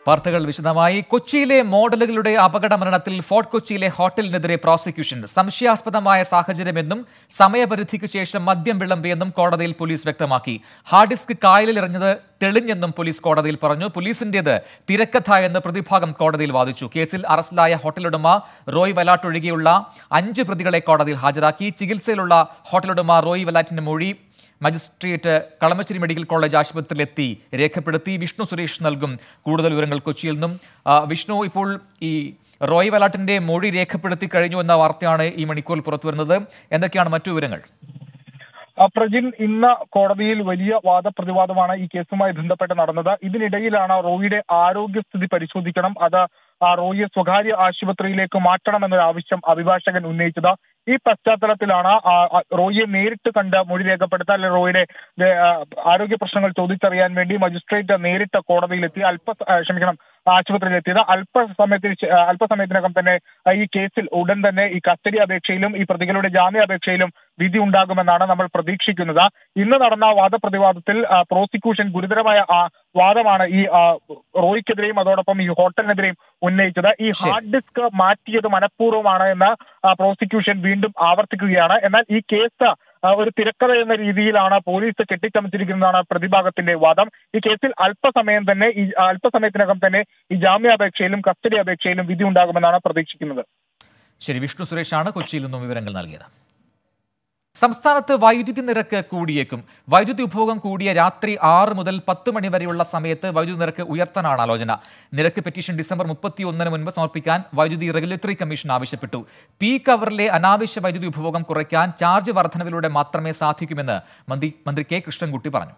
വാർത്തകൾ വിശദമായി കൊച്ചിയിലെ മോഡലുകളുടെ അപകട മരണത്തിൽ ഫോർട്ട് കൊച്ചിയിലെ ഹോട്ടലിനെതിരെ പ്രോസിക്യൂഷൻ സംശയാസ്പദമായ സാഹചര്യമെന്നും സമയപരിധിക്ക് ശേഷം മദ്യം വിളമ്പിയെന്നും കോടതിയിൽ പോലീസ് വ്യക്തമാക്കി ഹാർഡ് ഡിസ്ക് കായലിൽ എറിഞ്ഞത് തെളിഞ്ഞെന്നും പോലീസ് കോടതിയിൽ പറഞ്ഞു പോലീസിന്റേത് തിരക്കഥ എന്ന് പ്രതിഭാഗം കോടതിയിൽ വാദിച്ചു കേസിൽ അറസ്റ്റിലായ ഹോട്ടലുടമ റോയ് വലാട്ട് ഒഴികെയുള്ള അഞ്ച് പ്രതികളെ കോടതിയിൽ ഹാജരാക്കി ചികിത്സയിലുള്ള ഹോട്ടലുടമ റോയ് വലാറ്റിന്റെ മൊഴി മജിസ്ട്രേറ്റ് കളമശ്ശേരി മെഡിക്കൽ കോളേജ് ആശുപത്രിയിലെത്തി രേഖപ്പെടുത്തി വിഷ്ണു സുരേഷ് നൽകും കൂടുതൽ വിവരങ്ങൾ കൊച്ചിയിൽ നിന്നും ആ, വിഷ്ണു ഇപ്പോൾ ഈ റോയ് വലാട്ടിന്റെ മൊഴി രേഖപ്പെടുത്തി കഴിഞ്ഞു എന്ന വാർത്തയാണ് ഈ മണിക്കൂറിൽ പുറത്തുവരുന്നത് എന്തൊക്കെയാണ് മറ്റു വിവരങ്ങൾ ആ, പ്രജിൻ ഇന്ന് കോടതിയിൽ വലിയ വാദപ്രതിവാദമാണ് ഈ കേസുമായി ബന്ധപ്പെട്ട് നടന്നത് ഇതിനിടയിലാണ് റോയിയുടെ ആരോഗ്യസ്ഥിതി പരിശോധിക്കണം അത് ആ റോയിയെ സ്വകാര്യ ആശുപത്രിയിലേക്ക് മാറ്റണമെന്നൊരു ആവശ്യം അഭിഭാഷകൻ ഉന്നയിച്ചത് ഈ പശ്ചാത്തലത്തിലാണ് ആ, ആ, റോയിയെ നേരിട്ട് കണ്ട് മൊഴി രേഖപ്പെടുത്താൻ അല്ലെങ്കിൽ റോയിയുടെ ഏ, ആ, ആരോഗ്യ പ്രശ്നങ്ങൾ ചോദിച്ചറിയാൻ വേണ്ടി മജിസ്ട്രേറ്റ് നേരിട്ട് കോടതിയിലെത്തി അല്പ ആ, ക്ഷമിക്കണം ആശുപത്രിയിലെത്തിയത് അല്പസമയത്തിന് ശേ- ആ, അല്പസമയത്തിനകം തന്നെ ആ, ഈ കേസിൽ ഉടൻ തന്നെ ഈ കസ്റ്റഡി അപേക്ഷയിലും ഈ പ്രതികളുടെ ജാമ്യാപേക്ഷയിലും വിധി ഉണ്ടാകുമെന്നാണ് നമ്മൾ പ്രതീക്ഷിക്കുന്നത് ഇന്ന് നടന്ന വാദപ്രതിവാദത്തിൽ ആ, പ്രോസിക്യൂഷൻ ഗുരുതരമായ ആ, വാദമാണ് ഈ ആ, റോയ്ക്കെതിരെയും അതോടൊപ്പം ഈ ഹോട്ടലിനെതിരെയും ഉന്നയിച്ചത് ഈ ശരി. ഹാർഡ് ഡിസ്ക് മാറ്റിയത് മനഃപൂർവ്വമാണ് എന്ന് ആ, പ്രോസിക്യൂഷൻ വീണ്ടും ആവർത്തിക്കുകയാണ് എന്നാൽ ഈ കേസ് ആ, ഒരു തിരക്കഥ എന്ന രീതിയിലാണ് പോലീസ് കെട്ടിച്ചമച്ചിരിക്കുന്നതാണ് പ്രതിഭാഗത്തിന്റെ വാദം ഈ കേസിൽ അല്പസമയം തന്നെ ഈ അല്പസമയത്തിനകം തന്നെ ഈ ജാമ്യാപേക്ഷയിലും കസ്റ്റഡി അപേക്ഷയിലും വിധി ഉണ്ടാകുമെന്നാണ് പ്രതീക്ഷിക്കുന്നത് ശരി വിഷ്ണു സുരേഷാണ് കൊച്ചിയിൽ നിന്നും വിവരങ്ങൾ നൽകിയത് സംസ്ഥാനത്ത് വൈദ്യുതി നിരക്ക് കൂടിയേക്കും വൈദ്യുതി ഉപഭോഗം കൂടിയ രാത്രി ആറ് മുതൽ പത്ത് മണി വരെയുള്ള സമയത്ത് വൈദ്യുതി നിരക്ക് ഉയർത്താനാണ് ആലോചന നിരക്ക് പെറ്റീഷൻ ഡിസംബർ മുപ്പത്തി ഒന്നിന് മുൻപ് സമർപ്പിക്കാൻ വൈദ്യുതി റെഗുലേറ്ററി കമ്മീഷൻ ആവശ്യപ്പെട്ടു പീക്ക് അവറിലെ അനാവശ്യ വൈദ്യുതി ഉപഭോഗം കുറയ്ക്കാൻ ചാർജ് വർധനവിലൂടെ മാത്രമേ സാധിക്കുമെന്ന് മന്ത്രി മന്ത്രി കെ കൃഷ്ണൻകുട്ടി പറഞ്ഞു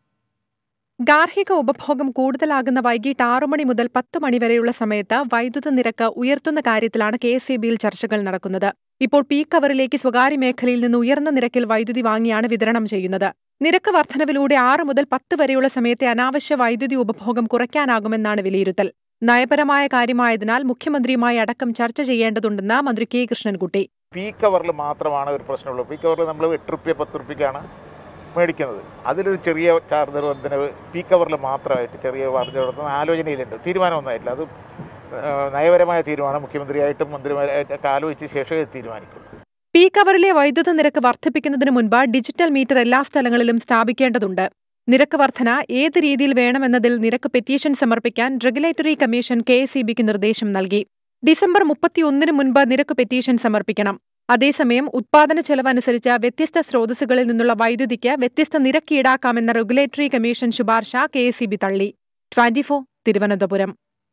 ഗാർഹിക ഉപഭോഗം കൂടുതലാകുന്ന വൈകിട്ട് ആറു മണി മുതൽ പത്ത് മണിവരെയുള്ള സമയത്ത് വൈദ്യുത നിരക്ക് ഉയർത്തുന്ന കാര്യത്തിലാണ് കെ എസ് ബിയിൽ ചർച്ചകൾ നടക്കുന്നത് ഇപ്പോൾ പീക്ക് അവറിലേക്ക് സ്വകാര്യ മേഖലയിൽ നിന്ന് ഉയർന്ന നിരക്കിൽ വൈദ്യുതി വാങ്ങിയാണ് വിതരണം ചെയ്യുന്നത് നിരക്ക് വർധനവിലൂടെ ആറ് മുതൽ പത്ത് വരെയുള്ള സമയത്തെ അനാവശ്യ വൈദ്യുതി ഉപഭോഗം കുറയ്ക്കാനാകുമെന്നാണ് വിലയിരുത്തൽ നയപരമായ കാര്യമായതിനാൽ മുഖ്യമന്ത്രിയുമായി അടക്കം ചർച്ച ചെയ്യേണ്ടതുണ്ടെന്ന് മന്ത്രി കെ കൃഷ്ണൻകുട്ടി പീക്ക് അവറിൽ മാത്രമാണ് ഒരു പ്രശ്നമുള്ളൂ പീക്ക് അവറിൽ നമ്മൾ എട്ട് റുപ്യ പത്ത് റുപ്യക്കാണ് മേടിക്കുന്നത് അതിലൊരു ചെറിയ ചാർജർ വർധനവ് പീക്ക് അവറിൽ മാത്രമായിട്ട് ചെറിയ വർധന വർധന ആലോചനയിലുണ്ട് തീരുമാനമൊന്നുമായിട്ടില്ല അത് ആ, നയപരമായ തീരുമാനം മുഖ്യമന്ത്രിയായിട്ടും മന്ത്രിമാരായിട്ടൊക്കെ ആലോചിച്ച ശേഷമേ ഇത് തീരുമാനിക്കും പീക്ക് അവറിലെ വൈദ്യുത നിരക്ക് വർദ്ധിപ്പിക്കുന്നതിന് മുൻപ് ഡിജിറ്റൽ മീറ്റർ എല്ലാ സ്ഥലങ്ങളിലും സ്ഥാപിക്കേണ്ടതുണ്ട് നിരക്ക് വർധന ഏത് രീതിയിൽ വേണമെന്നതിൽ നിരക്ക് പെറ്റീഷൻ സമർപ്പിക്കാൻ റെഗുലേറ്ററി കമ്മീഷൻ കെ എസ് നിർദ്ദേശം നൽകി ഡിസംബർ മുപ്പത്തിയൊന്നിന് മുൻപ് നിരക്ക് പെറ്റീഷൻ സമർപ്പിക്കണം അതേസമയം ഉത്പാദന ചെലവനുസരിച്ച് വ്യത്യസ്ത സ്രോതസ്സുകളിൽ നിന്നുള്ള വൈദ്യുതിക്ക് വ്യത്യസ്ത നിരക്ക് ഈടാക്കാമെന്ന റെഗുലേറ്ററി കമ്മീഷൻ ശുപാർശ കെ തള്ളി ട്വന്റിഫോർ തിരുവനന്തപുരം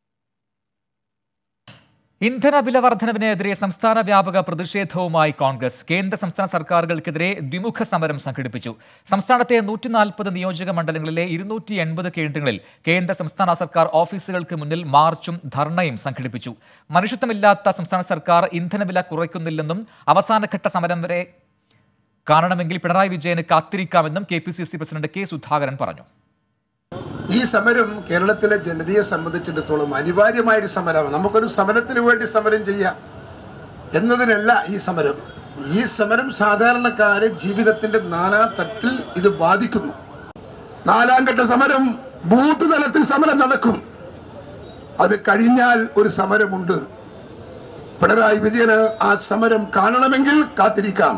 ഇന്ധന വില വർധനവിനെതിരെ സംസ്ഥാന വ്യാപക പ്രതിഷേധവുമായി കോൺഗ്രസ് കേന്ദ്ര സംസ്ഥാന സർക്കാരുകൾക്കെതിരെ ദ്വിമുഖ സമരം സംഘടിപ്പിച്ചു സംസ്ഥാനത്തെ നൂറ്റി നാൽപ്പത് നിയോജക മണ്ഡലങ്ങളിലെ ഇരുന്നൂറ്റി എൺപത് കേന്ദ്രങ്ങളിൽ കേന്ദ്ര സംസ്ഥാന സർക്കാർ ഓഫീസുകൾക്ക് മുന്നിൽ മാർച്ചും ധർണയും സംഘടിപ്പിച്ചു മനുഷ്യത്വമില്ലാത്ത സംസ്ഥാന സർക്കാർ ഇന്ധനവില കുറയ്ക്കുന്നില്ലെന്നും അവസാനഘട്ട സമരം വരെ കാണണമെങ്കിൽ പിണറായി വിജയന് കാത്തിരിക്കാമെന്നും K P C C president K Sudhakaran പറഞ്ഞു ഈ സമരം കേരളത്തിലെ ജനതയെ സംബന്ധിച്ചിടത്തോളം അനിവാര്യമായൊരു സമരമാണ് നമുക്കൊരു സമരത്തിന് വേണ്ടി സമരം ചെയ്യാം എന്നതിനല്ല ഈ സമരം ഈ സമരം സാധാരണക്കാരെ ജീവിതത്തിന്റെ നാനാ തട്ടിൽ ഇത് ബാധിക്കുന്നു നാലാം ഘട്ട സമരം ബൂത്ത് തലത്തിൽ സമരം നടക്കും അത് കഴിഞ്ഞാൽ ഒരു സമരമുണ്ട് പിണറായി വിജയന് ആ സമരം കാണണമെങ്കിൽ കാത്തിരിക്കാം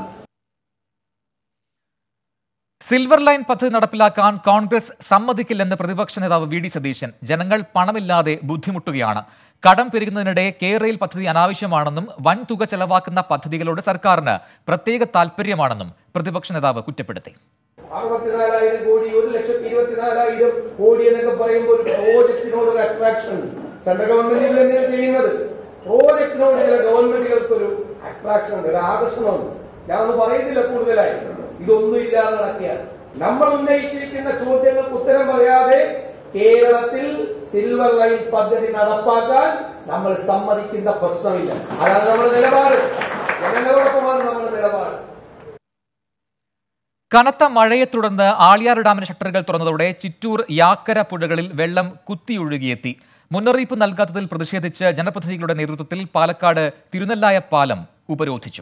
സിൽവർ ലൈൻ പദ്ധതി നടപ്പിലാക്കാൻ കോൺഗ്രസ് സമ്മതിക്കില്ലെന്ന് പ്രതിപക്ഷ നേതാവ് വി ഡി സതീശൻ ജനങ്ങൾ പണമില്ലാതെ ബുദ്ധിമുട്ടുകയാണ് കടം പെരുകുന്നതിനിടെ കേരയിൽ പദ്ധതി അനാവശ്യമാണെന്നും വൻ തുക ചെലവാക്കുന്ന പദ്ധതികളോട് സർക്കാരിന് പ്രത്യേക താൽപര്യമാണെന്നും പ്രതിപക്ഷ നേതാവ് കുറ്റപ്പെടുത്തി അറുപത്തിനാലായിരം കോടി ഒരു ലക്ഷത്തി ഇരുപത്തിനാലായിരം കോടി എന്നൊക്കെ പറയുമ്പോൾ ഒരു പ്രോജക്റ്റിനോട് ഒരു അട്രാക്ഷൻ ഉണ്ട് സെൻട്രൽ ഗവൺമെന്റ് ഇത് തന്നെയാണ് ചെയ്യുന്നത് പ്രോജക്റ്റിനോട് ചില ഗവൺമെന്റുകൾക്കൊരു അട്രാക്ഷൻ ഉണ്ട് ഒരു ആകർഷണമുണ്ട് ഞാൻ ഒന്നും പറയുന്നില്ല കൂടുതലായി ഇതൊന്നും ഇല്ലാതെ നടക്കുകയാണ് നമ്മൾ ഉന്നയിച്ചിരിക്കുന്ന ചോദ്യങ്ങൾക്ക് ഉത്തരം പറയാതെ കേരളത്തിൽ സിൽവർ ലൈൻ പദ്ധതി നടപ്പാക്കാൻ നമ്മൾ സമ്മതിക്കുന്ന പ്രശ്നമില്ല അതാണ് നമ്മുടെ നിലപാട് ജനങ്ങളോടൊപ്പമാണ് നമ്മുടെ നിലപാട് കനത്ത മഴയെ തുടർന്ന് ആളിയാർ ഡാമിന്റെ ഷട്ടറുകൾ തുറന്നതോടെ ചിറ്റൂർ യാക്കര പുഴകളിൽ വെള്ളം കുത്തിയൊഴുകിയെത്തി മുന്നറിയിപ്പ് നൽകാത്തതിൽ പ്രതിഷേധിച്ച് ജനപ്രതിനിധികളുടെ നേതൃത്വത്തിൽ പാലക്കാട് തിരുനെല്ലായ പാലം ഉപരോധിച്ചു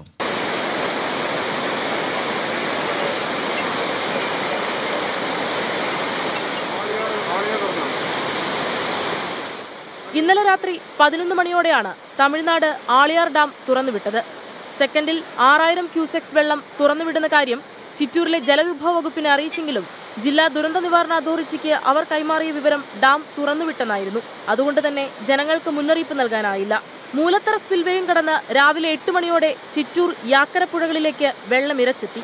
ഇന്നലെ രാത്രി പതിനൊന്ന് മണിയോടെയാണ് തമിഴ്നാട് ആളിയാർ ഡാം തുറന്നുവിട്ടത് സെക്കൻഡിൽ ആറായിരം ക്യൂസെക്സ് വെള്ളം തുറന്നുവിടുന്ന കാര്യം ചിറ്റൂരിലെ ജലവിഭവ വകുപ്പിനെ അറിയിച്ചെങ്കിലും ജില്ലാ ദുരന്ത നിവാരണ അതോറിറ്റിക്ക് അവർ കൈമാറിയ വിവരം ഡാം തുറന്നുവിട്ടെന്നായിരുന്നു അതുകൊണ്ട് തന്നെ ജനങ്ങൾക്ക് മുന്നറിയിപ്പ് നൽകാനായില്ല മൂലത്തറ സ്പിൽവേയും കടന്ന് രാവിലെ എട്ട് മണിയോടെ ചിറ്റൂർ യാക്കര പുഴകളിലേക്ക് വെള്ളം ഇരച്ചെത്തി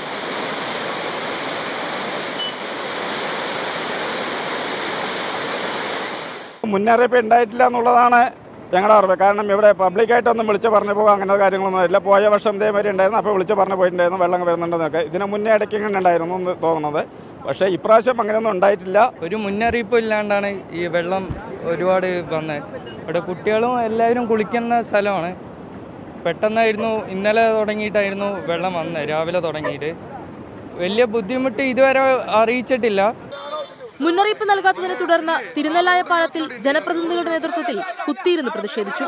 മുന്നറിയിപ്പ് ഉണ്ടായിട്ടില്ല എന്നുള്ളതാണ് ഞങ്ങളുടെ അറിവ് കാരണം ഇവിടെ പബ്ലിക്കായിട്ടൊന്നും വിളിച്ച് പറഞ്ഞു പോകുക അങ്ങനെ കാര്യങ്ങളൊന്നും ഇല്ല പോയ വർഷം ഇതേമാതിരി ഉണ്ടായിരുന്നു അപ്പോൾ വിളിച്ച് പറഞ്ഞു പോയിട്ടുണ്ടായിരുന്നു വെള്ളം വരുന്നുണ്ടെന്നൊക്കെ ഇതിന് മുന്നേ ഇടയ്ക്ക് ഇങ്ങനെ ഉണ്ടായിരുന്നു എന്ന് തോന്നുന്നത് പക്ഷേ ഇപ്രാവശ്യം അങ്ങനെയൊന്നും ഉണ്ടായിട്ടില്ല ഒരു മുന്നറിയിപ്പും ഇല്ലാണ്ടാണ് ഈ വെള്ളം ഒരുപാട് വന്നത് ഇവിടെ കുട്ടികളും എല്ലാവരും കുളിക്കുന്ന സ്ഥലമാണ് പെട്ടെന്നായിരുന്നു ഇന്നലെ തുടങ്ങിയിട്ടായിരുന്നു വെള്ളം വന്നത് രാവിലെ തുടങ്ങിയിട്ട് വലിയ ബുദ്ധിമുട്ട് ഇതുവരെ അറിയിച്ചിട്ടില്ല മുന്നറിയിപ്പ് നൽകാത്തതിനെ തുടർന്ന് തിരുനെല്ലായ പാലത്തിൽ ജനപ്രതിനിധികളുടെ നേതൃത്വത്തിൽ കുത്തിയിരുന്ന് പ്രതിഷേധിച്ചു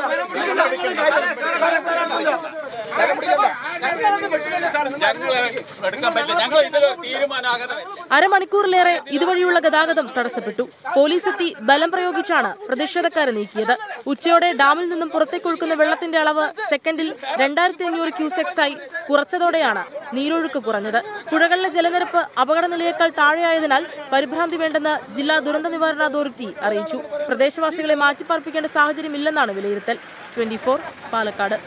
അരമണിക്കൂറിലേറെ ഇതുവഴിയുള്ള ഗതാഗതം തടസ്സപ്പെട്ടു പോലീസ് എത്തി ബലം പ്രയോഗിച്ചാണ് പ്രതിഷേധക്കാരെ നീക്കിയത് ഉച്ചയോടെ ഡാമിൽ നിന്നും പുറത്തേക്കൊഴുക്കുന്ന വെള്ളത്തിന്റെ അളവ് സെക്കൻഡിൽ രണ്ടായിരത്തി അഞ്ഞൂറ് ക്യൂസെക്സ് ആയി കുറച്ചതോടെയാണ് നീരൊഴുക്ക് കുറഞ്ഞത് പുഴകളിലെ ജലനിരപ്പ് അപകടനിലയേക്കാൾ താഴെയായതിനാൽ പരിഭ്രാന്തി വേണ്ടെന്ന് ജില്ലാ ദുരന്ത നിവാരണ അതോറിറ്റി അറിയിച്ചു പ്രദേശവാസികളെ മാറ്റിപ്പാർപ്പിക്കേണ്ട സാഹചര്യമില്ലെന്നാണ് വിലയിരുത്തൽ ട്വന്റി പാലക്കാട്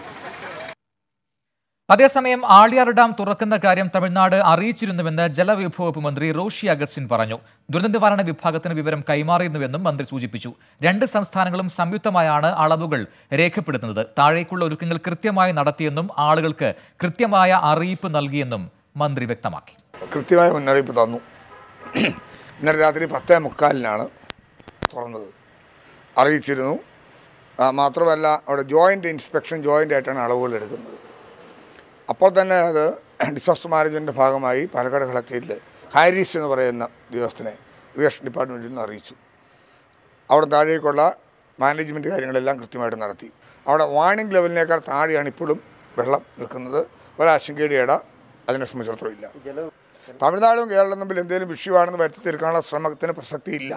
അതേസമയം ആളിയാർ ഡാം തുറക്കുന്ന കാര്യം തമിഴ്നാട് അറിയിച്ചിരുന്നുവെന്ന് ജലവിഭവ വകുപ്പ് മന്ത്രി റോഷി അഗസ്റ്റിൻ പറഞ്ഞു ദുരന്ത നിവാരണ വിഭാഗത്തിന് വിവരം കൈമാറിയിരുന്നുവെന്നും മന്ത്രി സൂചിപ്പിച്ചു രണ്ട് സംസ്ഥാനങ്ങളും സംയുക്തമായാണ് അളവുകൾ രേഖപ്പെടുത്തുന്നത് താഴേക്കുള്ള ഒരുക്കങ്ങൾ കൃത്യമായി നടത്തിയെന്നും ആളുകൾക്ക് കൃത്യമായ അറിയിപ്പ് നൽകിയെന്നും മന്ത്രി വ്യക്തമാക്കി കൃത്യമായ മുന്നറിയിപ്പ് തന്നു ഇന്നലെ രാത്രി പത്തേ മുക്കാലിനാണ് തുറന്നത് അറിയിച്ചിരുന്നു ആ, മാത്രമല്ല അവിടെ ജോയിൻ്റ് ഇൻസ്പെക്ഷൻ ജോയിൻ്റ് ആയിട്ടാണ് അളവുകൾ എടുക്കുന്നത് അപ്പോൾ തന്നെ അത് ഡിസാസ്റ്റർ മാനേജ്മെൻറ്റിൻ്റെ ഭാഗമായി പാലക്കാട് കളക്ടറേറ്റിൽ ഹാരിസ് എന്ന് പറയുന്ന ഉദ്യോഗസ്ഥനെ ഇറിഗേഷൻ ഡിപ്പാർട്ട്മെൻറ്റിൽ നിന്ന് അറിയിച്ചു അവിടെ താഴേക്കുള്ള മാനേജ്മെൻറ്റ് കാര്യങ്ങളെല്ലാം കൃത്യമായിട്ട് നടത്തി അവിടെ വാണിംഗ് ലെവലിനേക്കാൾ താഴെയാണ് ഇപ്പോഴും വെള്ളം നിൽക്കുന്നത് ഒരാശങ്കയുടെ ഇട അതിനെ സംബന്ധിച്ചിടത്തോളം ഇല്ല തമിഴ്നാടും കേരളവും തമ്മിൽ എന്തെങ്കിലും വിഷയമാണെന്ന് വരുത്തി തീർക്കാനുള്ള ശ്രമത്തിന് പ്രസക്തിയില്ല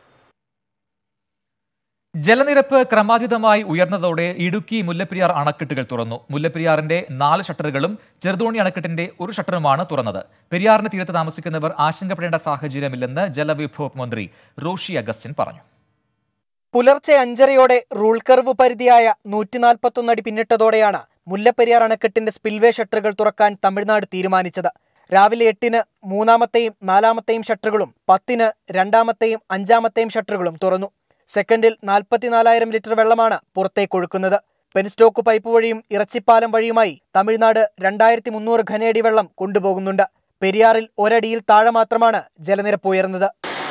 ജലനിരപ്പ് ക്രമാതീതമായി ഉയർന്നതോടെ ഇടുക്കി മുല്ലപ്പെരിയാർ അണക്കെട്ടുകൾ തുറന്നു മുല്ലപ്പെരിയാറിന്റെ നാല് ഷട്ടറുകളും ചെറുതോണി അണക്കെട്ടിന്റെ ഒരു ഷട്ടറുമാണ് തുറന്നത് പെരിയാറിന് തീരത്ത് താമസിക്കുന്നവർ ആശങ്കപ്പെടേണ്ട സാഹചര്യമില്ലെന്ന് ജലവിഭവ മന്ത്രി റോഷി അഗസ്റ്റിൻ പറഞ്ഞു പുലർച്ചെ അഞ്ചരയോടെ റൂൾ കർവ് പരിധിയായ നൂറ്റി നാൽപ്പത്തൊന്ന് അടി പിന്നിട്ടതോടെയാണ് മുല്ലപ്പെരിയാർ അണക്കെട്ടിന്റെ സ്പിൽവേ ഷട്ടറുകൾ തുറക്കാൻ തമിഴ്നാട് തീരുമാനിച്ചത് രാവിലെ എട്ടിന് മൂന്നാമത്തെയും നാലാമത്തെയും ഷട്ടറുകളും പത്തിന് രണ്ടാമത്തെയും അഞ്ചാമത്തെയും ഷട്ടറുകളും തുറന്നു സെക്കൻഡിൽ നാൽപ്പത്തിനാലായിരം ലിറ്റർ വെള്ളമാണ് പുറത്തേക്കൊഴുക്കുന്നത് പെൻസ്റ്റോക്ക് പൈപ്പ് വഴിയും ഇറച്ചിപ്പാലം വഴിയുമായി തമിഴ്നാട് രണ്ടായിരത്തി മുന്നൂറ് ഘനയടി വെള്ളം കൊണ്ടുപോകുന്നുണ്ട് പെരിയാറിൽ ഒരടിയിൽ താഴെ മാത്രമാണ് ജലനിരപ്പ് ഉയർന്നത്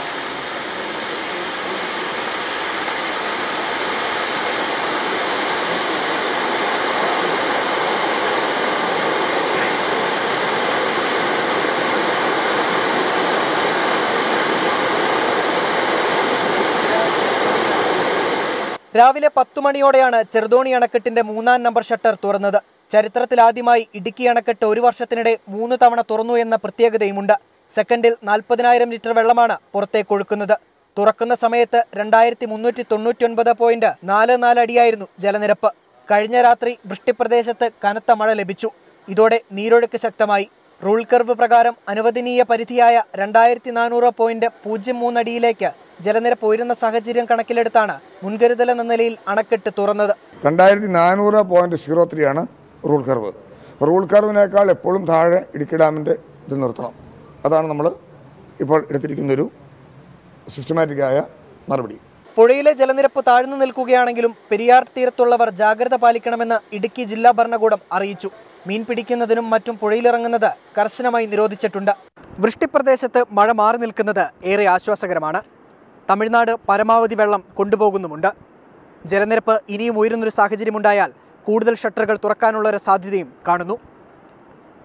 രാവിലെ പത്തു മണിയോടെയാണ് ചെറുതോണി അണക്കെട്ടിന്റെ മൂന്നാം നമ്പർ ഷട്ടർ തുറന്നത് ചരിത്രത്തിലാദ്യമായി ഇടുക്കി അണക്കെട്ട് ഒരു വർഷത്തിനിടെ മൂന്ന് തവണ തുറന്നു എന്ന പ്രത്യേകതയുമുണ്ട് സെക്കൻഡിൽ നാൽപ്പതിനായിരം ലിറ്റർ വെള്ളമാണ് പുറത്തേക്കൊഴുക്കുന്നത് തുറക്കുന്ന സമയത്ത് രണ്ടായിരത്തി മുന്നൂറ്റി തൊണ്ണൂറ്റി പോയിന്റ് നാല് നാല് അടിയായിരുന്നു ജലനിരപ്പ് കഴിഞ്ഞ രാത്രി വൃഷ്ടിപ്രദേശത്ത് കനത്ത മഴ ലഭിച്ചു ഇതോടെ നീരൊഴുക്ക് ശക്തമായി റൂൾ കർവ് പ്രകാരം അനുവദനീയ പരിധിയായ രണ്ടായിരത്തി നാനൂറ് പോയിന്റ് പൂജ്യം മൂന്നടിയിലേക്ക് ജലനിരപ്പ് ഉയരുന്ന സാഹചര്യം കണക്കിലെടുത്താണ് മുൻകരുതൽ എന്ന നിലയിൽ അണക്കെട്ട് തുറന്നത് രണ്ടായിരത്തി നാനൂറ് പോയിൻറ്റ് സീറോ ത്രീ ആണ് റൂൾ കർവ് റൂൾ കർവിനേക്കാൾ എപ്പോഴും താഴെ ഇടുക്കി ഡാമിൻ്റെ ഇത് നിർത്തണം അതാണ് നമ്മൾ ഇപ്പോൾ എടുത്തിരിക്കുന്നൊരു സിസ്റ്റമാറ്റിക്കായ നടപടി പുഴയിലെ ജലനിരപ്പ് താഴ്ന്നു നിൽക്കുകയാണെങ്കിലും പെരിയാർ തീരത്തുള്ളവർ ജാഗ്രത പാലിക്കണമെന്ന് ഇടുക്കി ജില്ലാ ഭരണകൂടം അറിയിച്ചു മീൻ പിടിക്കുന്നതിനും മറ്റും പുഴയിലിറങ്ങുന്നത് കർശനമായി നിരോധിച്ചിട്ടുണ്ട് വൃഷ്ടിപ്രദേശത്ത് മഴ മാറി നിൽക്കുന്നത് ഏറെ ആശ്വാസകരമാണ് തമിഴ്നാട് പരമാവധി വെള്ളം കൊണ്ടുപോകുന്നുമുണ്ട് ജലനിരപ്പ് ഇനിയും ഉയരുന്നൊരു സാഹചര്യമുണ്ടായാൽ കൂടുതൽ ഷട്ടറുകൾ തുറക്കാനുള്ള ഒരു സാധ്യതയും കാണുന്നു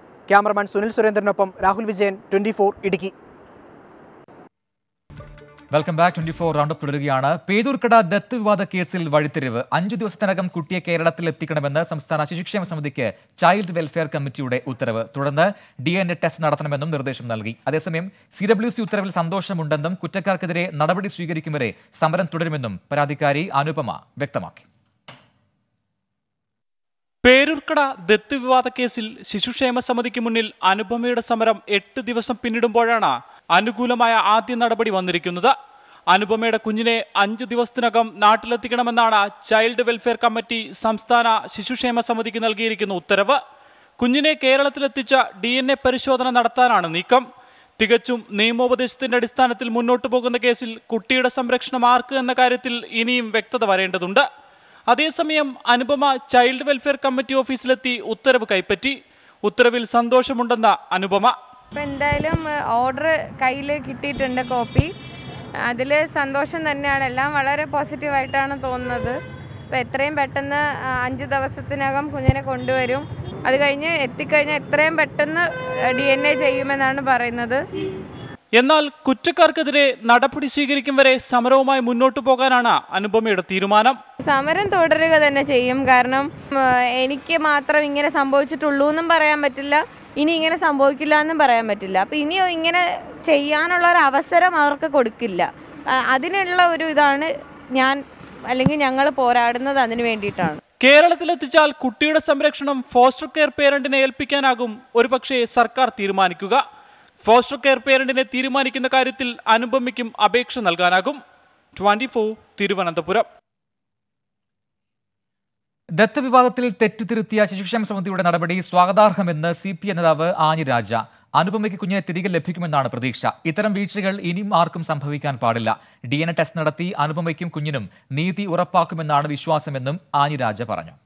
ക്യാമറമാൻ സുനിൽ സുരേന്ദ്രനൊപ്പം Rahul Vijayan twenty Idukki welcome back twenty four round തുടരുകയാണ് പേരൂർക്കട ദത്ത് വിവാദ കേസിൽ വഴിത്തിരിവ് അഞ്ചു ദിവസത്തിനകം കുട്ടിയെ കേരളത്തിൽ എത്തിക്കണമെന്ന് സംസ്ഥാന ശിശുക്ഷേമ സമിതിക്ക് ചൈൽഡ് വെൽഫെയർ കമ്മിറ്റിയുടെ ഉത്തരവ് തുടർന്ന് ഡി എൻ എ ടെസ്റ്റ് നടത്തണമെന്നും നിർദ്ദേശം നൽകി അതേസമയം സി ഡബ്ല്യു സി ഉത്തരവിൽ സന്തോഷമുണ്ടെന്നും കുറ്റക്കാർക്കെതിരെ നടപടി സ്വീകരിക്കും വരെ സമരം തുടരുമെന്നും പരാതിക്കാരി അനുപമ വ്യക്തമാക്കി പേരൂർക്കട ദത്ത് വിവാദ കേസിൽ ശിശുക്ഷേമ സമിതിക്ക് മുന്നിൽ അനുപമയുടെ സമരം എട്ട് ദിവസം പിന്നിടുമ്പോഴാണ് അനുകൂലമായ ആദ്യ നടപടി വന്നിരിക്കുന്നത് അനുപമയുടെ കുഞ്ഞിനെ അഞ്ചു ദിവസത്തിനകം നാട്ടിലെത്തിക്കണമെന്നാണ് ചൈൽഡ് വെൽഫെയർ കമ്മിറ്റി സംസ്ഥാന ശിശുക്ഷേമ സമിതിക്ക് നൽകിയിരിക്കുന്ന ഉത്തരവ് കുഞ്ഞിനെ കേരളത്തിലെത്തിച്ച ഡി എൻ എ പരിശോധന നടത്താനാണ് നീക്കം തികച്ചും നിയമോപദേശത്തിന്റെ അടിസ്ഥാനത്തിൽ മുന്നോട്ടു പോകുന്ന കേസിൽ കുട്ടിയുടെ സംരക്ഷണം ആർക്ക് എന്ന കാര്യത്തിൽ ഇനിയും വ്യക്തത വരേണ്ടതുണ്ട് അതേസമയം അനുപമ ചൈൽഡ് വെൽഫെയർ കമ്മിറ്റി ഓഫീസിലെത്തി ഉത്തരവ് കൈപ്പറ്റി ഉത്തരവിൽ സന്തോഷമുണ്ടെന്ന അനുപമ ഇപ്പം എന്തായാലും ഓർഡർ കയ്യിൽ കിട്ടിയിട്ടുണ്ട് കോപ്പി അതിൽ സന്തോഷം തന്നെയാണ് എല്ലാം വളരെ പോസിറ്റീവായിട്ടാണ് തോന്നുന്നത് അപ്പോൾ എത്രയും പെട്ടെന്ന് ആ, അഞ്ച് ദിവസത്തിനകം കുഞ്ഞിനെ കൊണ്ടുവരും അത് കഴിഞ്ഞ് എത്തിക്കഴിഞ്ഞാൽ എത്രയും പെട്ടെന്ന് ഡി എൻ എ ചെയ്യുമെന്നാണ് പറയുന്നത് എന്നാൽ കുറ്റക്കാർക്കെതിരെ നടപടി സ്വീകരിക്കും വരെ സമരവുമായി മുന്നോട്ടു പോകാനാണ് അനുപമയുടെ തീരുമാനം സമരം തുടരുക തന്നെ ചെയ്യും കാരണം ഉം, എനിക്ക് മാത്രം ഇങ്ങനെ സംഭവിച്ചിട്ടുള്ളൂ എന്നും പറയാൻ പറ്റില്ല ഇനി ഇങ്ങനെ സംഭവിക്കില്ല എന്നും പറയാൻ പറ്റില്ല അപ്പം ഇനി ഇങ്ങനെ ചെയ്യാനുള്ള ഒരു അവസരം അവർക്ക് കൊടുക്കില്ല ആ, അതിനുള്ള ഒരു ഇതാണ് ഞാൻ അല്ലെങ്കിൽ ഞങ്ങൾ പോരാടുന്നത് അതിന് വേണ്ടിയിട്ടാണ് കേരളത്തിലെത്തിച്ചാൽ കുട്ടിയുടെ സംരക്ഷണം ഫോസ്റ്റർ കെയർ പേരന്റിനെ ഏൽപ്പിക്കാനാകും ഒരുപക്ഷെ സർക്കാർ തീരുമാനിക്കുക ഫോസ്റ്റർ കെയർ പേരന്റിനെ തീരുമാനിക്കുന്ന കാര്യത്തിൽ അനുപമയ്ക്കും അപേക്ഷ നൽകാനാകും ട്വന്റി ഫോർ തിരുവനന്തപുരം ദത്ത് വിവാദത്തിൽ തെറ്റ് തിരുത്തിയ ശിശുക്ഷേമ സമിതിയുടെ നടപടി സ്വാഗതാർഹമെന്ന് സി പി ഐ നേതാവ് ആനി രാജ അനുപമയ്ക്ക് കുഞ്ഞിനെ തിരികെ ലഭിക്കുമെന്നാണ് പ്രതീക്ഷ ഇത്തരം വീഴ്ചകൾ ഇനിയും ആർക്കും സംഭവിക്കാൻ പാടില്ല ഡി എൻ എ ടെസ്റ്റ് നടത്തി അനുപമയ്ക്കും കുഞ്ഞിനും നീതി ഉറപ്പാക്കുമെന്നാണ് വിശ്വാസമെന്നും ആനി രാജ പറഞ്ഞു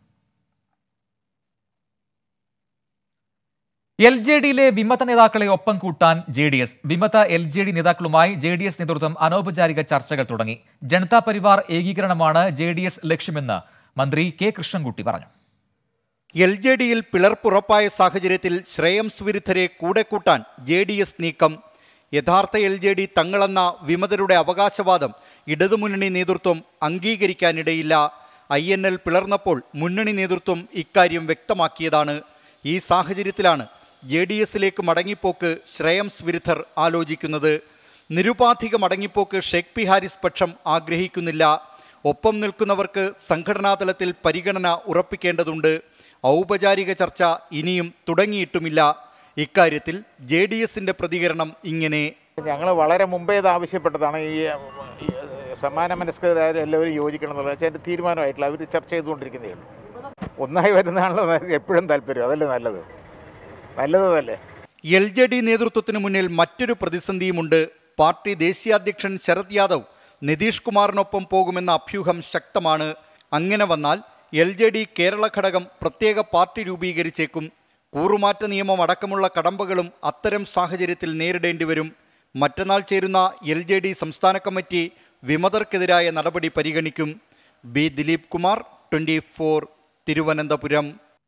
എൽ ജെ ഡിയിലെ വിമത നേതാക്കളെ ഒപ്പം കൂട്ടാൻ ജെ ഡി എസ് വിമത എൽ ജെ ഡി നേതാക്കളുമായി ജെ ഡി എസ് നേതൃത്വം അനൗപചാരിക ചർച്ചകൾ തുടങ്ങി ജനതാ പരിവാർ ഏകീകരണമാണ് ജെ ഡി എസ് ലക്ഷ്യമെന്ന് മന്ത്രി കെ കൃഷ്ണൻകുട്ടി പറഞ്ഞു എൽ ജെ ഡിയിൽ പിളർപ്പുറപ്പായ സാഹചര്യത്തിൽ ശ്രേയംസ് വിരുദ്ധരെ കൂടെ കൂട്ടാൻ ജെ ഡി എസ് നീക്കം യഥാർത്ഥ എൽ ജെ ഡി തങ്ങളെന്ന വിമതരുടെ അവകാശവാദം ഇടതുമുന്നണി നേതൃത്വം അംഗീകരിക്കാനിടയില്ല ഐ എൻ എൽ പിളർന്നപ്പോൾ മുന്നണി നേതൃത്വം ഇക്കാര്യം വ്യക്തമാക്കിയതാണ് ഈ സാഹചര്യത്തിലാണ് ജെ ഡി എസിലേക്ക് മടങ്ങിപ്പോക്ക് ശ്രേയംസ് വിരുദ്ധർ ആലോചിക്കുന്നത് നിരുപാധിക മടങ്ങിപ്പോക്ക് ഷെയ്ഖ് പി ഹാരിസ് പക്ഷം ആഗ്രഹിക്കുന്നില്ല ഒപ്പം നിൽക്കുന്നവർക്ക് സംഘടനാതലത്തിൽ പരിഗണന ഉറപ്പിക്കേണ്ടതുണ്ട് ഔപചാരിക ചർച്ച ഇനിയും തുടങ്ങിയിട്ടുമില്ല ഇക്കാര്യത്തിൽ ജെ ഡി എസിന്റെ പ്രതികരണം ഇങ്ങനെ ഞങ്ങൾ വളരെ മുമ്പേ ഇത് ആവശ്യപ്പെട്ടതാണ് ഈ ഈ സമാന മനസ്കരായ എല്ലാവരും യോജിക്കണം എന്നുള്ളത് പക്ഷേ അതിൻ്റെ തീരുമാനമായിട്ടില്ല അവർ ചർച്ച ചെയ്തുകൊണ്ടിരിക്കുന്നേ ഉള്ളൂ ഒന്നായി വരുന്നതാണല്ലോ എപ്പോഴും താല്പര്യം അതല്ലേ നല്ലത് നല്ലതല്ലേ എൽ ജെ ഡി നേതൃത്വത്തിന് മുന്നിൽ മറ്റൊരു പ്രതിസന്ധിയുമുണ്ട് പാർട്ടി ദേശീയാധ്യക്ഷൻ ശരത് യാദവ് നിതീഷ് കുമാറിനൊപ്പം പോകുമെന്ന അഭ്യൂഹം ശക്തമാണ് അങ്ങനെ വന്നാൽ എൽ ജെ ഡി കേരള ഘടകം പ്രത്യേക പാർട്ടി രൂപീകരിച്ചേക്കും കൂറുമാറ്റ നിയമം അടക്കമുള്ള കടമ്പകളും അത്തരം സാഹചര്യത്തിൽ നേരിടേണ്ടി വരും മറ്റന്നാൾ ചേരുന്ന എൽ ജെ ഡി സംസ്ഥാന കമ്മിറ്റി വിമതർക്കെതിരായ നടപടി പരിഗണിക്കും B Dileep Kumar twenty four Thiruvananthapuram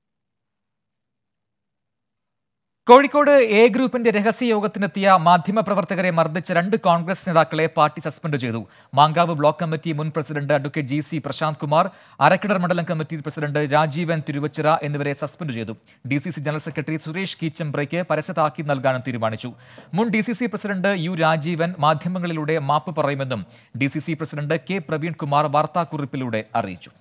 Kozhikode A ഗ്രൂപ്പിന്റെ രഹസ്യ യോഗത്തിനെത്തിയ മാധ്യമപ്രവർത്തകരെ മർദ്ദിച്ച രണ്ട് കോൺഗ്രസ് നേതാക്കളെ പാർട്ടി സസ്പെൻഡ് ചെയ്തു മാങ്കാവ് ബ്ലോക്ക് കമ്മിറ്റി മുൻ president advocate G C Prashanth Kumar അരക്കിടർ മണ്ഡലം കമ്മിറ്റി പ്രസിഡന്റ് രാജീവൻ തിരുവച്ചിറ എന്നിവരെ സസ്പെൻഡ് ചെയ്തു D C C general secretary Suresh കീച്ചംബ്രയ്ക്ക് പരസ്യതാക്കി നൽകാനും തീരുമാനിച്ചു മുൻ D C C president U Rajeevan മാധ്യമങ്ങളിലൂടെ മാപ്പ് പറയുമെന്നും D C C president K Praveen Kumar വാർത്താക്കുറിപ്പിലൂടെ അറിയിച്ചു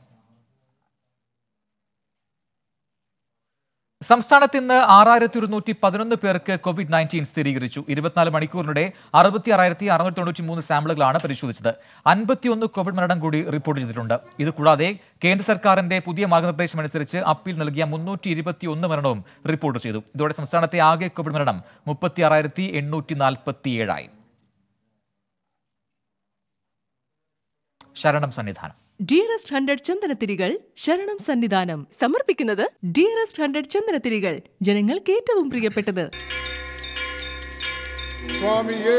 സംസ്ഥാനത്ത് ഇന്ന് ആറായിരത്തി ഒരുന്നൂറ്റി പതിനൊന്ന് പേർക്ക് കോവിഡ് നയൻറ്റീൻ സ്ഥിരീകരിച്ചു ഇരുപത്തിനാല് മണിക്കൂറിനിടെ അറുപത്തി ആറായിരത്തി അറുന്നൂറ്റി തൊണ്ണൂറ്റി മൂന്ന് സാമ്പിളുകളാണ് പരിശോധിച്ചത് അൻപത്തിയൊന്ന് കോവിഡ് മരണം കൂടി റിപ്പോർട്ട് ചെയ്തിട്ടുണ്ട് ഇത് കൂടാതെ കേന്ദ്ര സർക്കാരിന്റെ പുതിയ മാർഗനിർദ്ദേശം അനുസരിച്ച് അപ്പീൽ നൽകിയ മുന്നൂറ്റി ഇരുപത്തി ഒന്ന് മരണവും റിപ്പോർട്ട് ചെയ്തു ഇതോടെ സംസ്ഥാനത്തെ ആകെ കോവിഡ് മരണം മുപ്പത്തി ആറായിരത്തി എണ്ണൂറ്റി നാൽപ്പത്തി ഏഴായി ശരണം സന്നിധാനം ഡിയറസ്റ്റ് ഹൺഡ്രഡ് ചന്ദനത്തിരികൾ ശരണം സന്നിധാനം സമർപ്പിക്കുന്നത് ഡിയറസ്റ്റ് ഹൺഡ്രഡ് ചന്ദനത്തിരികൾ ജനങ്ങൾക്ക് ഏറ്റവും പ്രിയപ്പെട്ടത് സ്വാമിയേ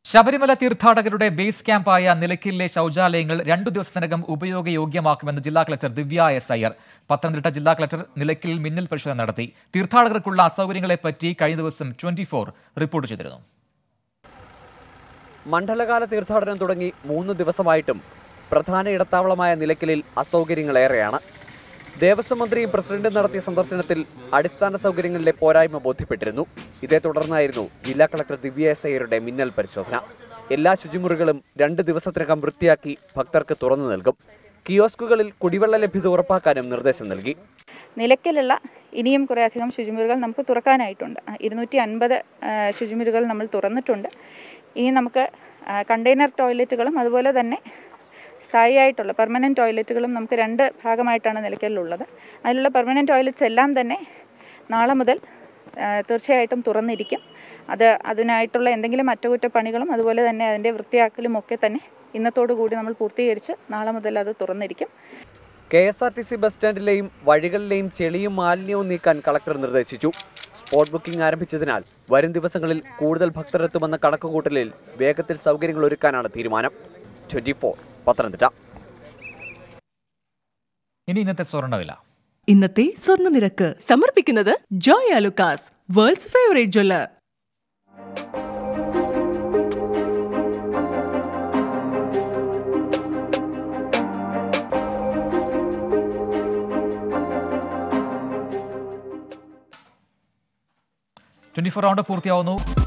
ശബരിമല തീർത്ഥാടകരുടെ ബേസ് ക്യാമ്പായ നിലയ്ക്കലിലെ ശൗചാലയങ്ങൾ രണ്ടു ദിവസത്തിനകം ഉപയോഗയോഗ്യമാക്കുമെന്ന് ജില്ലാ കളക്ടർ ദിവ്യ എസ് അയ്യർ പത്തനംതിട്ട ജില്ലാ കളക്ടർ നിലയ്ക്കലിൽ മിന്നൽ പരിശോധന നടത്തി തീർത്ഥാടകർക്കുള്ള അസൗകര്യങ്ങളെപ്പറ്റി കഴിഞ്ഞ ദിവസം ട്വന്റി റിപ്പോർട്ട് ചെയ്തിരുന്നു മണ്ഡലകാല തീർത്ഥാടനം തുടങ്ങി മൂന്ന് ദിവസമായിട്ടും പ്രധാന ഇടത്താവളമായ നിലയ്ക്കലിൽ അസൗകര്യങ്ങളേറെയാണ് ദേവസ്വം മന്ത്രിയും പ്രസിഡന്റും നടത്തിയ സന്ദർശനത്തിൽ അടിസ്ഥാന സൗകര്യങ്ങളിലെ പോരായ്മ ബോധ്യപ്പെട്ടിരുന്നു ഇതേ തുടർന്നായിരുന്നു ജില്ലാ കളക്ടർ ദിവ്യ എസ് ഐയുടെ മിന്നൽ പരിശോധന എല്ലാ ശുചിമുറികളും രണ്ട് ദിവസത്തിനകം വൃത്തിയാക്കി ഭക്തർക്ക് തുറന്നു നൽകും കിയോസ്കുകളിൽ കുടിവെള്ള ലഭ്യത ഉറപ്പാക്കാനും നിർദ്ദേശം നൽകി നിലയ്ക്കലുള്ള ഇനിയും കുറേ അധികം ശുചിമുറികൾ നമുക്ക് തുറക്കാനായിട്ടുണ്ട് ഇരുന്നൂറ്റി അൻപത് ശുചിമുറികൾ നമ്മൾ തുറന്നിട്ടുണ്ട് ഇനി നമുക്ക് ആ, കണ്ടെയ്നർ ടോയ്ലറ്റുകളും അതുപോലെ തന്നെ സ്ഥായിയായിട്ടുള്ള പെർമനൻറ്റ് ടോയ്ലറ്റുകളും നമുക്ക് രണ്ട് ഭാഗമായിട്ടാണ് നിലയ്ക്കലിലുള്ളത് അതിലുള്ള പെർമനൻറ്റ് ടോയ്ലറ്റ്സ് എല്ലാം തന്നെ നാളെ മുതൽ ആ, തീർച്ചയായിട്ടും തുറന്നിരിക്കും അത് അതിനായിട്ടുള്ള എന്തെങ്കിലും അറ്റകുറ്റപ്പണികളും അതുപോലെ തന്നെ അതിൻ്റെ വൃത്തിയാക്കലും ഒക്കെ തന്നെ ഇന്നത്തോടു കൂടി നമ്മൾ പൂർത്തീകരിച്ച് നാളെ മുതൽ അത് തുറന്നിരിക്കും K S R T C bus സ്റ്റാൻഡിലെയും വഴികളിലെയും ചെളിയും മാലിന്യവും നീക്കാൻ കളക്ടർ നിർദ്ദേശിച്ചു സ്പോട്ട് ബുക്കിംഗ് ആരംഭിച്ചതിനാൽ വരും ദിവസങ്ങളിൽ കൂടുതൽ ഭക്തരെത്തുമെന്ന കണക്കുകൂട്ടലിൽ വേഗത്തിൽ സൗകര്യങ്ങൾ ഒരുക്കാനാണ് തീരുമാനം ട്വന്റി ഫോർ പത്തനംതിട്ട ഇനി ഇന്നത്തെ സ്വർണ്ണവില ഇന്നത്തെ സ്വർണ്ണനിരക്ക് സമർപ്പിക്കുന്നത് Joy Alukkas world's favourite jeweller twenty four round പൂർത്തിയാവുന്നു